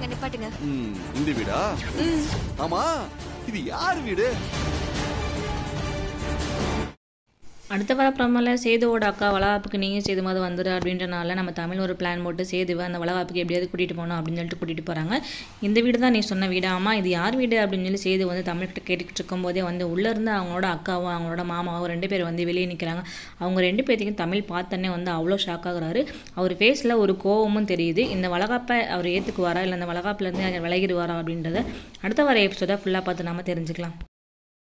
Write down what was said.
அங்க நிப்பாட்டுங்க ம், இந்த வீடா ஆமா இது யார் வீடு அடுத்த வர பிரமல சேதுவோட அக்கா வளகாப்புக்கு நீங்கள் சேது மாதிரி வந்துடு அப்படின்றனால நம்ம தமிழ் ஒரு பிளான் போட்டு சேதுவை அந்த வளகாப்புக்கு எப்படியாவது கூட்டிகிட்டு போகணும் அப்படின்னு சொல்லிட்டு கூட்டிகிட்டு போகிறாங்க இந்த வீடு தான் நீ சொன்ன வீடு ஆமாம் இது யார் வீடு அப்படின்னு சொல்லி சேது வந்து தமிழ்கிட்ட கேட்டுக்கிட்டு இருக்கும்போதே வந்து உள்ளேருந்து அவங்களோட அக்காவும் அவங்களோட மாமாவும் ரெண்டு பேர் வந்து வெளியே நிற்கிறாங்க அவங்க ரெண்டு பேர்த்தையும் தமிழ் பார்த்தோன்னே வந்து அவ்வளோ ஷாக் ஆகுறாரு அவர் ஃபேஸில் ஒரு கோவமும் தெரியுது இந்த வளகாப்பை அவர் ஏற்றுக்குவாரா இல்லை அந்த வளகாப்புலேருந்து விலகிடுவாரா அப்படின்றத அடுத்த வர எபிசோட ஃபுல்லாக பார்த்து நாம தெரிஞ்சுக்கலாம்